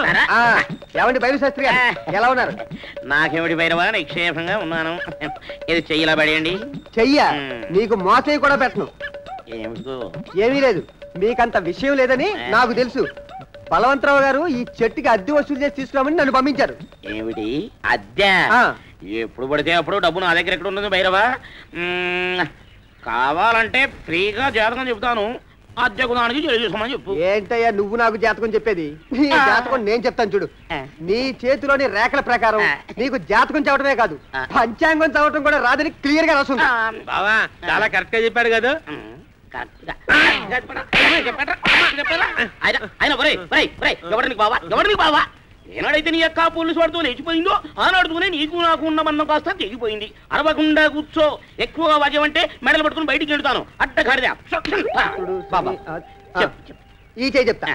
బాగున్నారా ఆ, ఏమండి బయలు శాస్త్రి గారు ఎలా ఉన్నారు నాకేమిటి భైరవా నిక్షేపంగా ఉన్నాను ఇది చెయ్యిలా పడేయండి చెయ్య మ్. నీకు మోసయ్య కూడా పెట్టను ఏమిటో ఏమీ లేదు మీకంత విషయం లేదని నాకు తెలుసు బలవంతరావు గారు ఈ చెట్టుకి అద్దె వసూలు చేసి తీసుకురామని నన్ను పంపించారు ఏమిటి అద్దె ఆ. ఎప్పుడు పడితే అప్పుడు డబ్బు నా దగ్గర ఎక్కడ ఉన్నది భైరవా మ్మ్, కావాలంటే ఫ్రీగా జాతకం చెప్తాను అద్దెకు దానికి చెల్లి చేసుకోమని చెప్పు ఏంటయ్యా నువ్వు నాకు జాతకం చెప్పేది నీ ఆ. జాతకం నేను చెప్తాను చూడు ఆ. నీ చేతిలోని రేఖల ప్రకారం ఆ. నీకు జాతకం చదవటమే కాదు ఆ. పంచాంగం చదవటం కూడా రాదని క్లియర్ గా రాసుంది ఆ, బావా చాలా కరెక్ట్ గా చెప్పాడు కదా మ్మ్, కరెక్ట్గా. చెప్పాడా? చెప్పాడా? చెప్పాడా? ఆయన ఆయన ఒరేయ్, ఒరేయ్, ఒరేయ్, ఎవడు నీకు బావా ఎవడు నీకు బావా ఏనాడైతే నీ యొక్క పోలీసు వాడితో లేచిపోయిందో ఆనాడుతూనే నీకు నాకు ఉన్న మన్నం కాస్త తెగిపోయింది అరవకుండా కూర్చో ఎక్కువగా వాద్యమంటే మెడలు పట్టుకుని బయటికి వెళ్తాను అడ్డ కాడిదా చూడు, బాబా ఆ, ఆ. చెప్పు, చెప్పు. ఈ చేయి చెప్తా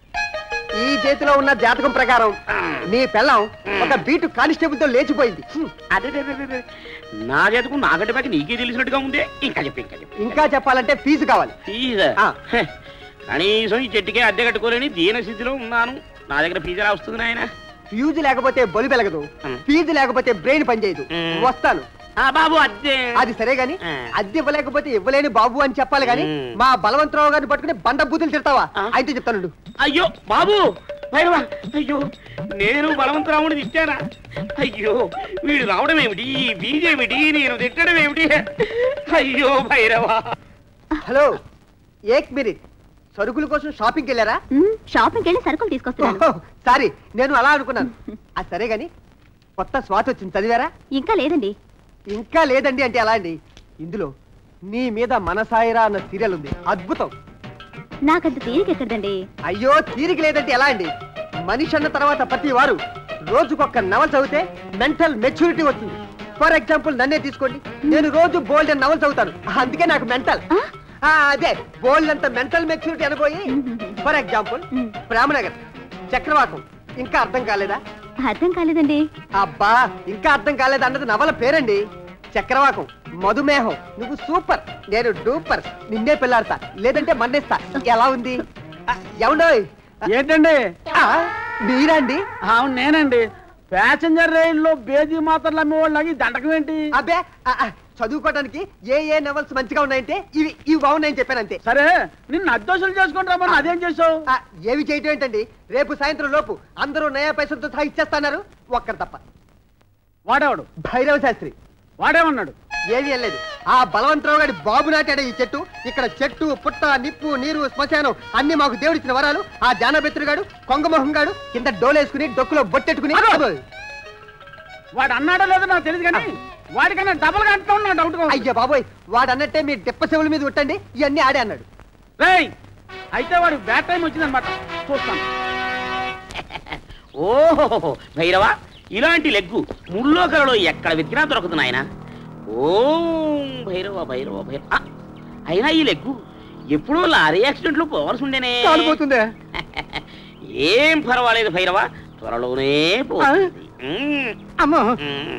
ఈ చేతిలో ఉన్న జాతకం ప్రకారం నీ పెళ్ళం ఒక బీటు కానిస్టేబుల్ తో లేచిపోయింది హ్మ్. అదే అదే, అదే, అదే. నా చేతకు నాకంటే బాకి నీకే తెలిసినట్టుగా ఉందే ఇంకా చెప్పు ఇంకా చెప్పు ఇంకా చెప్పాలంటే ఫీజు కావాలి ఫీజు ఆ. హె, కనీసం ఈ చెట్టుకే అద్దె కట్టుకోలేని దీన స్థితిలో ఉన్నాను నా దగ్గర ఫీజు ఎలా వస్తుంది నాయన ఫ్యూజ్ లేకపోతే బొలి పెలగదు హ్మ్. ఫీజు లేకపోతే బ్రెయిన్ పనిచేయదు హ్మ్. వస్తాను ఆ బాబు అద్దె అది సరే గాని ఆ. అద్దె ఇవ్వలేకపోతే ఇవ్వలేని బాబు అని చెప్పాలి గాని హ్మ్. మా బలవంతరావు గారిని పట్టుకుని బండ బూతులు తిడతావా ఆ. అయితే చెప్తాను అయ్యో బాబు భైరవా అయ్యో నేను బలవంతరాముని తిట్టానా అయ్యో వీడు రావడం ఏమిటి ఈ బీజేమిటి నేను తిట్టడం ఏమిటి అయ్యో భైరవా హలో ఏక్ మినిట్ సరుకుల కోసం షాపింగ్కి వెళ్ళారా షాపింగ్కి వెళ్ళి సరుకులు తీసుకొస్తున్నాను ఓహో, సారీ నేను అలా అనుకున్నాను అది సరే గాని కొత్త స్వాతి వచ్చింది చదివారా ఇంకా లేదండి ఇంకా లేదండి అంటే ఎలా అండి ఇందులో నీ మీద మనసాయిరా అన్న సీరియల్ ఉంది అద్భుతం నాకంత తీరిక ఎక్కడదండి అయ్యో తీరిక లేదంటే ఎలా అండి మనిషి అన్న తర్వాత ప్రతి వారు రోజుకొక నవల చదివితే మెంటల్ మెచ్యూరిటీ వస్తుంది ఫర్ ఎగ్జాంపుల్ నన్నే తీసుకోండి నేను రోజు బోల్డ్ అని నవల చదువుతాను అందుకే నాకు మెంటల్ ఆ? అదే బోల్డ్ అంత మెంటల్ మెచ్యూరిటీ అనుకోయి ఫర్ ఎగ్జాంపుల్ మ్. ప్రేమనగర్ చక్రవాకం ఇంకా అర్థం కాలేదా అర్థం కాలేదండి అబ్బా ఇంకా అర్థం కాలేదు అన్నది నవల పేరండి చక్రవాకం మధుమేహం నువ్వు సూపర్ నేను డూపర్ నిన్నే పిల్లాడతా లేదంటే మన్నేస్తా ఎలా ఉంది ఆ, ఏమండోయ్ ఏంటండి ఆ, మీరా అండి అవును నేనండి ప్యాసింజర్ రైల్లో బేజీ మాత్రలు అమ్మేవాళ్ళకి దండకం ఏంటి అబ్బే ఆ, ఆ, చదువుకోవడానికి ఏ ఏ నవల్స్ మంచిగా ఉన్నాయంటే ఇవి ఇవి బాగున్నాయని చెప్పాను అంతే సరే నిన్ను అద్దోషులు చేసుకుంటా మరి అదేం చేసావు ఆ, ఏవి చేయటం ఏంటండి రేపు సాయంత్రం లోపు అందరూ నయా పైసలతో సహా ఇచ్చేస్తున్నారు ఒక్కరు తప్ప వాడేవాడు భైరవ శాస్త్రి వాడేమన్నాడు ఏమీ వెళ్ళలేదు ఆ బలవంతరావు గారి బాబు నాటాడే ఈ చెట్టు ఇక్కడ చెట్టు పుట్ట నిప్పు నీరు శ్మశానం అన్ని మాకు దేవుడిచ్చిన వరాలు ఆ జానబెత్తుడు గాడు కొంగమోహం గాడు కింద డోలేసుకుని డొక్కులో బొట్టెట్టుకుని అగో! వాడు అన్నాడో లేదో నాకు తెలియదు కానీ వాడికన్నా డబల్ గా అంటా ఉన్నా డౌట్ అయ్యో బాబోయ్ వాడు అన్నట్టే మీ దెప్ప చెవుల మీద ఉట్టండి ఇవన్నీ ఆడే అన్నాడు రేయ్ అయితే వాడు బ్యాడ్ టైం వచ్చిందనమాట చూస్తాను ఓహో భైరవా ఇలాంటి లెగ్గు ముల్లోకలలో ఎక్కడ వెతికినా దొరకదు నాయన ఓం భైరవ భైరవ భైరవ ఆ, అయినా ఈ లెగ్గు ఎప్పుడో లారీ యాక్సిడెంట్ లో పోవాల్సి ఉండేనే కాలిపోతుందే ఏం పర్వాలేదు భైరవ త్వరలోనే పోతుంది మ్మ్. అమ్మో మ్మ్.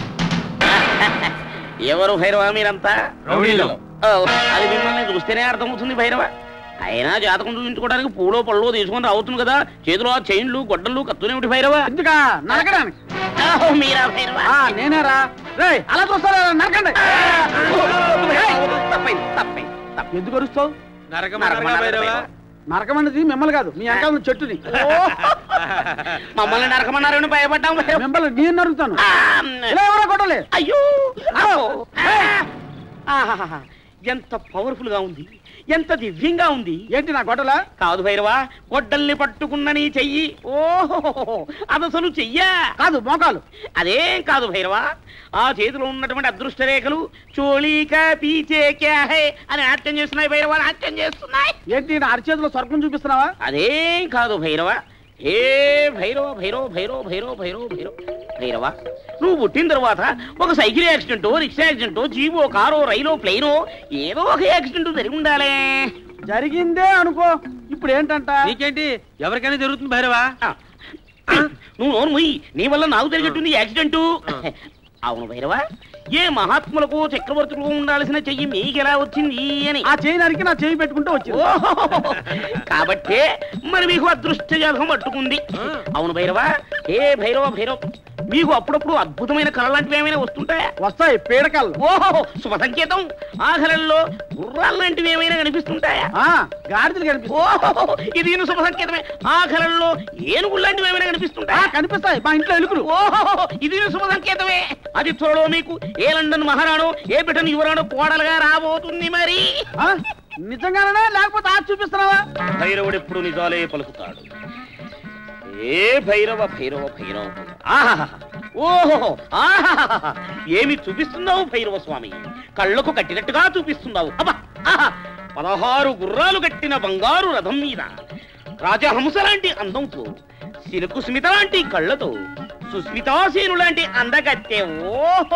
ఎవరు భైరవ మీరంతా ఓ, అది మిమ్మల్ని చూస్తేనే అర్థమవుతుంది భైరవ అయినా జాతకం చూపించుకోవడానికి పూలో పళ్ళో తీసుకొని రావుతుంది కదా చేతిలో ఆ చైన్లు గొడ్డలు కత్తునేమిటి భైరవ ఎందుకా నరకడానికి ఓహో, మీరా భైరవ ఆ, నేనేరా రేయ్ అలా చూస్తారా నరకండి ఏయ్, తప్పైంది తప్పైంది తప్పైంది. ఎందుకు అరుస్తావు నరకమన్నారు భైరవ. నరకం అనేది మిమ్మల్ని కాదు మీ అంకాల చెట్టుని మమ్మల్ని నరకమన్నారని భయపడ్డాం భైరవ. మిమ్మల్ని నేను నరుకుతాను ఆ, ఇలా ఎవరో కొట్టలే అయ్యో అమ్మో. ఆహాహాహా. ఎంత పవర్ఫుల్ గా ఉంది ఎంత దివ్యంగా ఉంది ఏంటి నా గొడవలా కాదు భైరవా గొడ్డల్ని పట్టుకున్న నీ చెయ్యి ఓహో అదసలు చెయ్యా కాదు మోకాలు అదేం కాదు భైరవా ఆ చేతిలో ఉన్నటువంటి అదృష్ట రేఖలు చోళీక పీచే క్యా హై అని నాట్యం చేస్తున్నాయి భైరవా నాట్యం చేస్తున్నాయి ఏంటి నా అరిచేతిలో స్వర్గం చూపిస్తున్నావా అదేం కాదు భైరవ ఏ భైరవ భైరవ భైరవ భైరవ భైరవ భైరవ భైరవ నువ్వు పుట్టిన తర్వాత ఒక సైకిల్ యాక్సిడెంటో రిక్షా యాక్సిడెంటో జీవో కారో రైలో ప్లేనో ఏదో ఒక యాక్సిడెంట్ జరిగి ఉండాలే జరిగిందే అనుకో ఇప్పుడు ఏంటంట నీకేంటి ఎవరికైనా జరుగుతుంది భైరవా ఆ, నువ్వు నోరు ముయ్యి నీ వల్ల నాకు జరిగేట్టుంది యాక్సిడెంట్ అవును భైరవ ఏ మహాత్ములకు చక్రవర్తులకు ఉండాల్సిన చెయ్యి మీకెలా వచ్చింది అని ఆ చేయి నరికి నా చేయి పెట్టుకుంటూ వచ్చింది ఓహో! కాబట్టే మరి మీకు అదృష్ట జాతకం పట్టుకుంది అవును భైరవ ఏ భైరవ భైరవ మీకు అప్పుడప్పుడు అద్భుతమైన కళ లాంటివి ఏమైనా వస్తుంటాయా వస్తాయి పీడకలు ఓహో శుభ సంకేతం ఆఖరంలో గుర్రాలు లాంటివి ఏమైనా కనిపిస్తుంటాయా ఆ గాడిదలు కనిపిస్తాయి ఓహో ఇది ఈయన శుభ సంకేతమే ఆఖరంలో ఏనుగులు లాంటివి ఏమైనా ఆ, కనిపిస్తుంటాయా కనిపిస్తాయి మా ఇంట్లో ఎలుకలు ఓహో ఇది ఈయన శుభ సంకేతమే అది త్వరలో మీకు ఏ లండన్ మహారాణో ఏ బ్రిటన్ యువరాణో కోడలుగా రాబోతుంది మరి ఆ, నిజంగానే లేకపోతే ఆ చూపిస్తున్నావా భైరవుడు ఎప్పుడు నిజాలే పలుకుతాడు ఏ భైరవ భైరవ భైరవ ఆహాహా ఓహో ఆహాహా ఏమి చూపిస్తున్నావు భైరవ స్వామి కళ్ళకు కట్టినట్టుగా చూపిస్తున్నావు అబ్బా ఆహా పదహారు గుర్రాలు కట్టిన బంగారు రథం మీద రాజహంస లాంటి అందంతో సిలుకు స్మిత లాంటి కళ్ళతో సుస్మితాసీను లాంటి అందగత్తె ఓహో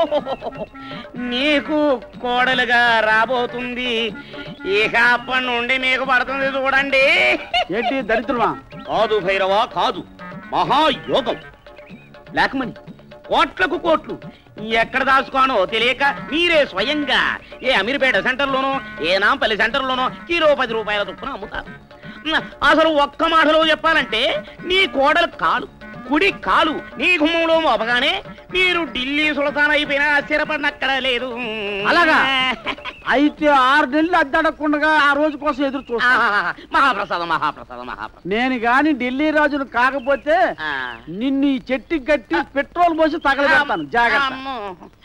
నీకు కోడలుగా రాబోతుంది ఇక అప్పటి నుండి మీకు పడుతుంది చూడండి ఏంటి దరిద్రమా కాదు భైరవ కాదు మహాయోగం బ్లాక్ మనీ కోట్లకు కోట్లు ఎక్కడ దాచుకోనో తెలియక మీరే స్వయంగా ఏ అమీర్పేట సెంటర్లోనో ఏ నాంపల్లి సెంటర్లోనో కిలో పది రూపాయల చొప్పున అమ్ముతారు న, అసలు ఒక్క మాటలో చెప్పాలంటే నీ కోడలు కాలు కుడి కాలు నీ గుమ్మంలో మోపగానే మీరు ఢిల్లీ సుల్తాన్ అయిపోయినా ఆశ్చర్యపడినక్కడ లేదు అలాగా? అయితే ఆరు నెలలు అద్దడకుండా ఆ రోజు కోసం ఎదురు చూస్తా ఆహాహా, మహాప్రసాదం మహాప్రసాదం మహాప్రసాదం నేను గాని ఢిల్లీ రాజును కాకపోతే ఆ. నిన్ను ఈ చెట్టుకి గట్టి పెట్రోల్ పోసి తగలబెడతాను జాగ్రత్త అమ్మో.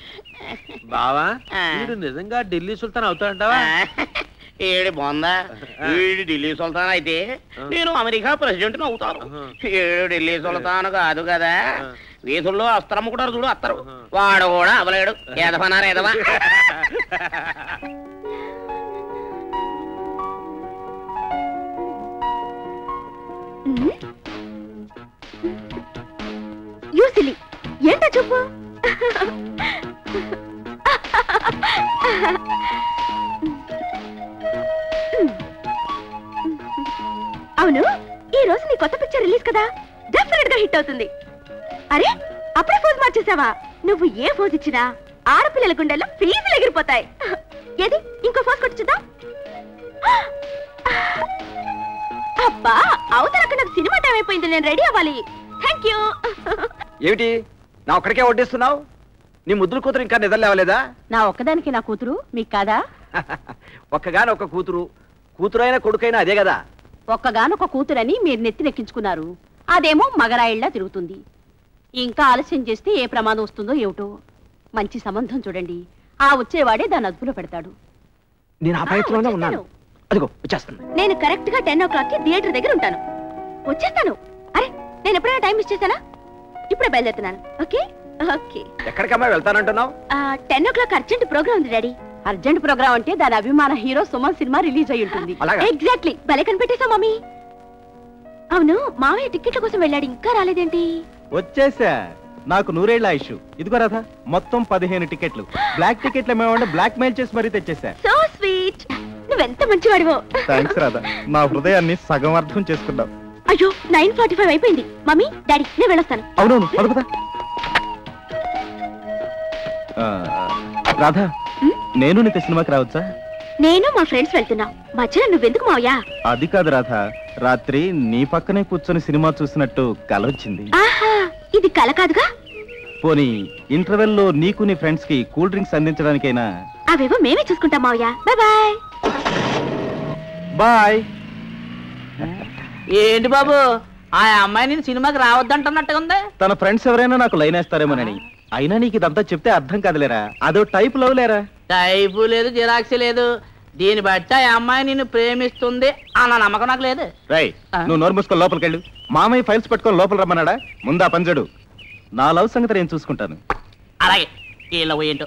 బావా ఆ. వీడు నిజంగా ఢిల్లీ సుల్తాన్ అవుతాడంటావా ఏడు బాగుందా వీడు ఢిల్లీ సుల్తాన్ అయితే నేను అమెరికా ప్రెసిడెంట్ అవుతాను ఆహా. ఏడు ఢిల్లీ సుల్తాన్ కాదు కదా ఆ. వీధుల్లో అస్త్రమ్ముకుంటారు చూడు అత్తరు వాడు కూడా అవలేడు ఎదవనారు ఎదవా యూసిలి ఏంటో చెప్పు అవును ఈ రోజు నీ కొత్త పిక్చర్ రిలీజ్ కదా డెఫినెట్ గా హిట్ అవుతుంది అరే అప్పుడే ఫోజ్ మార్చేసావా నువ్వు ఏ ఫోజ్ ఇచ్చినా ఆడపిల్లల గుండెల్లో ఫీజులు ఎగిరిపోతాయి ఏది ఇంకో ఫోజ్ కొట్టుచుద్దాం అబ్బా అవతల అక్కడ నాకు సినిమా టైం అయిపోయింది నేను రెడీ అవ్వాలి థ్యాంక్ యూ ఏమిటి నా ఒక్కడికే వడ్డిస్తున్నావు నీ ముద్దుల కూతురు ఇంకా నిద్ర లేవలేదా నా ఒక్కదానికి నా కూతురు మీకు కాదా ఒక్కగాని ఒక కూతురు కూతురైనా కొడుకైనా అదే కదా ఒక్కగానొక కూతురని మీరు నెత్తినెక్కించుకున్నారు అదేమో మగరాయిళ్లా తిరుగుతుంది ఇంకా ఆలస్యం చేస్తే ఏ ప్రమాదం వస్తుందో ఏమిటో మంచి సంబంధం చూడండి ఆ వచ్చేవాడే దాని అదుపులో పెడతాడు నేను ఆ ప్రయత్నంలోనే ఆ, ఉన్నాను వచ్చేస్తాను. అదిగో వచ్చేస్తుంది నేను కరెక్ట్ గా టెన్ ఓ క్లాక్ కి థియేటర్ దగ్గర ఉంటాను వచ్చేస్తాను అరే నేను ఎప్పుడైనా టైం మిస్ చేశానా ఇప్పుడే బయలుదేరుతున్నాను ఓకే ఓకే ఎక్కడికమ్మా వెళ్తానంటున్నావు ten o'clock urgent programme ఉంది డాడీ అర్జెంట్ ప్రోగ్రామ్ అంటే దాని అభిమాన హీరో సుమన్ సినిమా రిలీజ్ అయి ఉంటుంది అలాగా? ఎగ్జాక్ట్లీ భలే కనిపెట్టేశా మమ్మీ అవును మామయ్య టికెట్ల కోసం వెళ్ళాడు ఇంకా రాలేదేంటి వచ్చేసా నాకు నూరేళ్ల ఆయుష్ ఇదిగో రాధా మొత్తం పదిహేను టికెట్లు బ్లాక్ టికెట్లు మేమంటే బ్లాక్ మెయిల్ చేసి మరీ తెచ్చేసా సో స్వీట్ నువ్వెంత మంచివాడివో థ్యాంక్స్ రాధా నా హృదయాన్ని సగం అర్థం చేసుకున్నావు అయ్యో నైన్ ఫార్టీ ఫైవ్ అయిపోయింది మమ్మీ డాడీ నేను వెళ్ళొస్తాను అవునవును పలుకుతా రాధా ఉమ్? నేను నీతో సినిమాకి రావచ్చా నేను మా ఫ్రెండ్స్ వెళ్తున్నాం మధ్యలో నువ్వెందుకు మావయ్యా అది కాదు రాధా రాత్రి నీ పక్కనే కూర్చొని సినిమా చూసినట్టు కల వచ్చింది ఆహా ఇది కల కాదుగా పోనీ ఇంటర్వెల్ లో నీకు నీ ఫ్రెండ్స్ కి కూల్ డ్రింక్స్ అందించడానికైనా అవేవో మేమే చూసుకుంటాం మావయ్య బాయ్ బాయ్ బాయ్ ఏంటి బాబు ఆ అమ్మాయి నేను సినిమాకి రావద్దంటున్నట్టుగా ఉంది తన ఫ్రెండ్స్ ఎవరైనా నాకు లైన్ వేస్తారేమోనని అయినా నీకు ఇదంతా చెప్తే అర్థం కాదులేరా అదో టైప్ లవ్ లేరా టైపు లేదు జిరాక్స్ లేదు దీన్ని బట్టి ఆ అమ్మాయి నిన్ను ప్రేమిస్తుంది అన్న నమ్మకం నాకు లేదు రై ఆ? నువ్వు నోరు మూసుకొని లోపలికి వెళ్ళు మామయ్య ఫైల్స్ పెట్టుకొని లోపల రమ్మన్నాడా ముందా పంజడు నా లవ్ సంగతి నేను చూసుకుంటాను అలాగే వీళ్ళ ఏంటో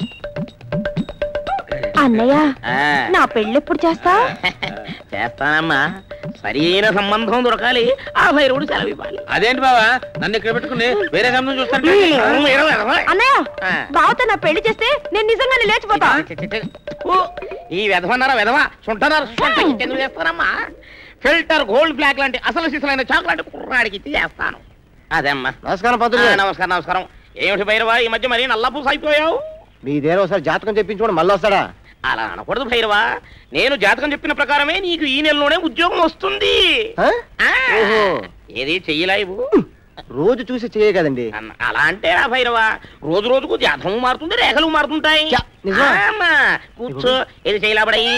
అన్నయ్య ఆ, నా పెళ్ళి ఎప్పుడు చేస్తా చేస్తానమ్మా సరైన సంబంధం దొరకాలి ఆ భైరవుడు సెలవు ఇవ్వాలి అదేంటి బావా నన్ను ఇక్కడ పెట్టుకుని వేరే సంబంధం చూస్తాను ఉమ్, ఇరవై, ఇరవై. అన్నయ్య ఆ. బావతో నా పెళ్లి చేస్తే నేను నిజంగానే లేచిపోతా చి, చి, చి. ఓ, ఈ వెధవన్నారా వెధవ సుంటన్నారు సుంట ఎందుకు చేస్తానమ్మా ఫిల్టర్ గోల్డ్ బ్లాక్ లాంటి అసలు సిసలైన చాక్లెట్ కుర్రాడికి ఇచ్చి చేస్తాను అదేమ్మా నమస్కారం ఆ, నమస్కారం నమస్కారం ఏమిటి భైరవా ఈ మధ్య మరీ నల్లపూస అయిపోయావు మీదేనో ఒకసారి జాతకం చెప్పించుకోండి మళ్ళీ వస్తాడా అలా అనకూడదు భైరవా నేను జాతకం చెప్పిన ప్రకారమే నీకు ఈ నెలలోనే ఉద్యోగం వస్తుంది ఆ? ఆ, ఓహో. ఏది చెయ్యలేవు రోజు చూసి చేయ కదండి అన్న- అలా అంటే రా భైరవ రోజు రోజుకు జాతకము మారుతుంది రేఖలు మారుతుంటాయి చ, నిజమా? ఆమా, కూర్చో ఏది చేయలేబడయి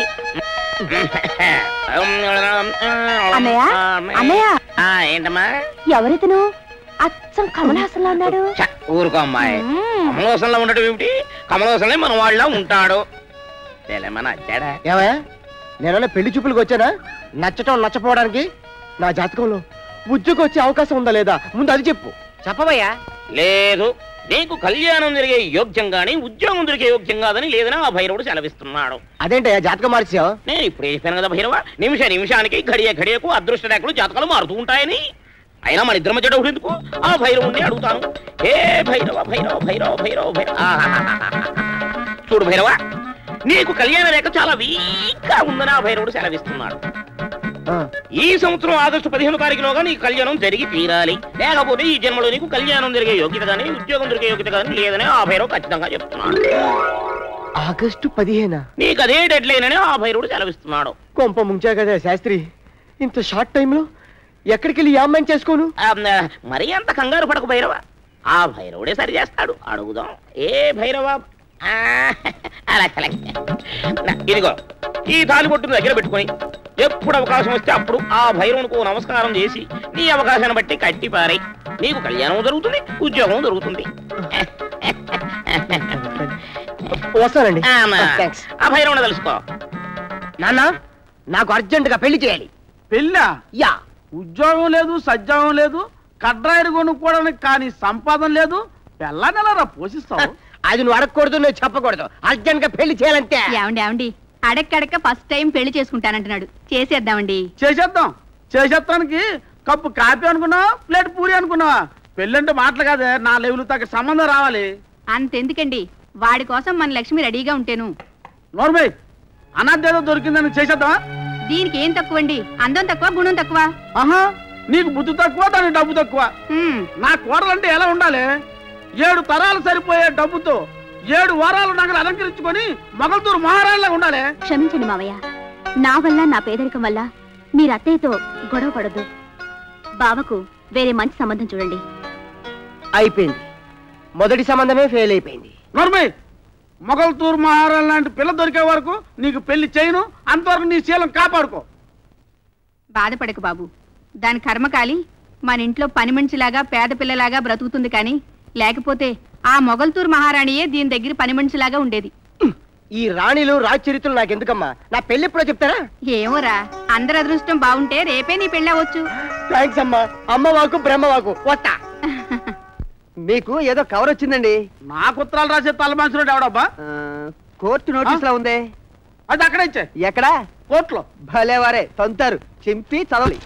అన్నయ్య, అన్నయ్య. ఆ, ఏంటమ్మా ఎవరితను అచ్చం కమల్ హాసన్ ఉన్నాడు చ, ఊరుకో అమ్మాయి మ్మ్. కమలహాసంలో ఉండటం ఏమిటి కమలహాసంలో మన వాళ్ళ ఉంటాడు లేలేమన్నా వచ్చాడా ఏమయ్యా నేనన్నా పెళ్లి చూపులకు వచ్చానా నచ్చటం నచ్చపోవడానికి నా జాతకంలో ఉద్యోగం వచ్చే అవకాశం ఉందా లేదా ముందు అది చెప్పు చెప్పవయ్యా లేదు నీకు కళ్యాణం జరిగే యోగ్యం గాని ఉద్యోగం దొరికే యోగ్యం కాదని లేదని ఆ భైరవుడు సెలవిస్తున్నాడు అదేంటయ్యా జాతకం మార్చావు నేను ఇప్పుడే చెప్పాను కదా భైరవ నిమిష నిమిషానికి గడియ గడియకు అదృష్ట రేఖలు జాతకాలు మారుతూ ఉంటాయని అయినా మన ఇద్దరి మధ్య డౌట్ ఎందుకు ఆ భైరవుణ్ణి అడుగుతాను ఏ భైరవ భైరవ భైరవ భైరవ భైరవ ఆహాహాహాహా. చూడు భైరవ నీకు కళ్యాణ రేఖ చాలా వీక్ గా ఉందని ఆ భైరవుడు సెలవిస్తున్నాడు ఈ సంవత్సరం ఆగస్టు పదిహేను తారీఖులోగా నీకు కళ్యాణం జరిగి తీరాలి లేకపోతే ఈ జన్మలో నీకు కళ్యాణం జరిగే యోగ్యత కానీ ఉద్యోగం దొరికే యోగ్యత కానీ లేదని ఆ భైరవ్ ఖచ్చితంగా చెప్తున్నాడు ఆగస్టు పదిహేనా నీకు అదే డెడ్ లైన్ అని ఆ భైరవుడు సెలవిస్తున్నాడు కొంప ముంచా కదా శాస్త్రి ఇంత షార్ట్ టైంలో ఎక్కడికి వెళ్ళి ఈ అమ్మాయిని చేసుకోను ఆ, మరీ అంత కంగారు పడకు భైరవ ఆ భైరవుడే సరి చేస్తాడు అడుగుదాం ఏ భైరవ ఆ, అలాగే అలాగే నా- ఇదిగో ఈ తాలిబొట్టును దగ్గర పెట్టుకొని ఎప్పుడు అవకాశం వస్తే అప్పుడు ఆ భైరవునికి ఓ నమస్కారం చేసి నీ అవకాశాన్ని బట్టి కట్టి పారై నీకు కళ్యాణం జరుగుతుంది ఉద్యోగం దొరుకుతుంది వస్తానండి ఆ, మా- థ్యాంక్స్ ఆ భైరవుని తెలుసుకో నాన్న నాకు అర్జెంట్ గా పెళ్లి చేయాలి పెళ్ళా యా ఉద్యోగం లేదు సద్యోగం లేదు కడ్రాయిలు కొనుక్కోవడానికి కానీ సంపాదన లేదు పెళ్ళా నెలరా పోషిస్తావు అది నువ్వు అడగకూడదు నువ్వు చెప్పకూడదు అర్జెంట్ గా పెళ్లి చేయాలంటే ఏమండి ఏమండి అడక్కడక్క ఫస్ట్ టైం పెళ్లి చేసుకుంటానంటున్నాడు చేసేద్దామండి చేసేద్దాం చేసేస్తానికి కప్పు కాఫీ అనుకున్నావా ప్లేట్ పూరి అనుకున్నావా పెళ్ళంటే మాటలు కాదే నా లెవెల్ తగ్గ సంబంధం రావాలి అంతెందుకండి వాడి కోసం మన లక్ష్మి రెడీగా ఉంటేను నోర్మై అనాథేదో దొరికిందని చేసేద్దామా దీనికి ఏం తక్కువండి అందం తక్కువ గుణం తక్కువ ఆహా నీకు బుద్ధి తక్కువ దానికి డబ్బు తక్కువ హ్మ్, నా కోడలంటే ఎలా ఉండాలి ఏడు తరాలు సరిపోయే డబ్బుతో ఏడు వారాలు నగలు అలంకరించుకొని మొగల్తూరు మహారాణిలా ఉండాలి క్షమించండి మావయ్య నా వల్ల నా పేదరికం వల్ల మీరు అత్తయ్యతో గొడవ పడద్దు బావకు వేరే మంచి సంబంధం చూడండి అయిపోయింది మొదటి సంబంధమే ఫెయిల్ అయిపోయింది నోర్మై మొగల్తూరు మహారాణి లాంటి పిల్ల దొరికే వరకు నీకు పెళ్లి చేయను అంతవరకు నీ శీలం కాపాడుకో బాధపడకు బాబు దాని కర్మకాలి మన ఇంట్లో పని మనిషిలాగా పేద పిల్లలాగా బ్రతుకుతుంది కానీ లేకపోతే ఆ మొగల్తూరు మహారాణియే దీని దగ్గర పని మనిషిలాగా ఉండేది ఈ రాణిలు రాచరిత్రలు నాకెందుకమ్మా నా పెళ్లి ఎప్పుడో చెప్తారా ఏమోరా అందరి అదృష్టం బాగుంటే రేపే నీ పెళ్ళవచ్చు థ్యాంక్స్ అమ్మా అమ్మ వాకు బ్రహ్మ వాకు వస్తా మీకు ఏదో కవర్ వచ్చిందండి నాకు ఉత్తరాలు రాసే తలమాంచుడు ఎవడబ్బా కోర్టు నోటీస్ లా ఉందే అది అక్కడ ఇచ్చే ఎక్కడా కోర్టులో భలేవారే తంతారు చింపి చదవాలి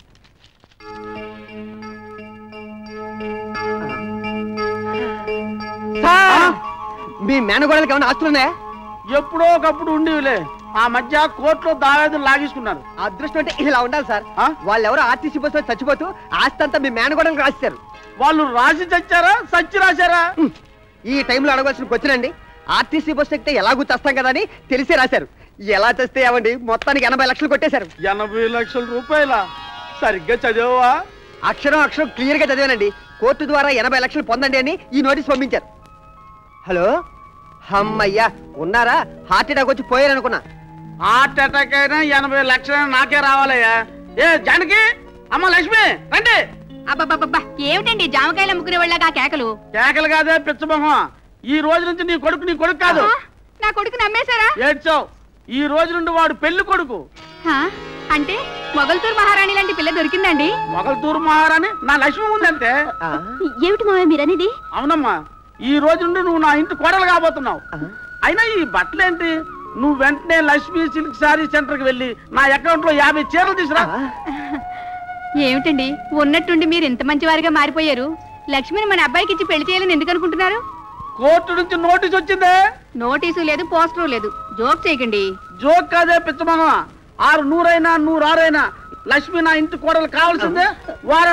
సార్! మీ మేనగోడలకి ఏమైనా ఆస్తులున్నాయా ఎప్పుడో ఒకప్పుడు ఉండేవిలే ఆ మధ్య కోర్టులో దావేదులు లాగేసుకున్నారు అదృష్టం అంటే ఇలా ఉండాలి సార్ ఆ? వాళ్ళు ఎవరో ఆర్టీసీ బస్సులో చచ్చిపోతూ ఆస్తి అంతా మీ మేనగోడలకు రాశారు వాళ్ళు రాసి చచ్చారా సచ్చి రాశారా ఈ టైంలో అడగవలసిన క్వశ్చన్ అండి ఆర్టీసీ బస్సు ఎక్కితే ఎలా గుర్తొస్తాం కదా అని తెలిసే రాశారు ఎలా తెస్తే ఏమండి మొత్తానికి ఎనభై లక్షలు కొట్టేశారు ఎనభై లక్షల రూపాయల సరిగ్గా చదివావా అక్షరం అక్షరం క్లియర్ గా చదివానండి కోర్టు ద్వారా ఎనభై లక్షలు పొందండి అని ఈ నోటీస్ పంపించారు హలో అమ్మయ్యా ఉన్నారా హార్ట్ అటాక్ వచ్చి పోయారనుకున్నా హార్ట్ అటాక్ అయినా ఎనభై లక్షలైనా నాకే రావాలయ్యా ఏ జానకి అమ్మ లక్ష్మి రండి అబ్బబ్బబ్బా ఏమిటండి జామకాయలు అమ్ముకునే వాళ్ళగా ఆ కేకలు కేకలు కాదే పిచ్చమొహం ఈ రోజు నుంచి నీ కొడుకు నీ కొడుకు కాదు ఆ, నా కొడుకు నమ్మేశారా ఏడ్చావు ఈ రోజు నుండి వాడు పెళ్లి కొడుకు ఆ, అంటే మొగల్తూరు మహారాణి లాంటి పిల్ల దొరికిందండి మొగల్తూరు మహారాణి నా లక్ష్మి ఉందంటే ఏమిటి మావయ్య మీరనేది అవునమ్మా ఈ రోజు నుండి నువ్వు నా ఇంటి కోడలు కాబోతున్నావు అయినా ఈ బట్టలేంటి నువ్వు వెంటనే లక్ష్మీ సిల్క్ శారీ సెంటర్ కి వెళ్ళి నా అకౌంట్ లో యాభై చీరలు తీసురా ఏమిటండి ఉన్నట్టుండి మీరు ఇంత మంచివారిగా మారిపోయారు లక్ష్మిని మన అబ్బాయికి ఇచ్చి పెళ్లి చేయాలని ఎందుకు అనుకుంటున్నారు కోర్టు నుంచి నోటీస్ వచ్చిందే నోటీసు లేదు పోస్టరు లేదు జోక్ చేయకండి జోక్ కాదే పిచ్చమగ ఆరు నూరైనా నూరు ఆరైనా లక్ష్మి నా ఇంటి కోడలు కావాల్సిందే వారం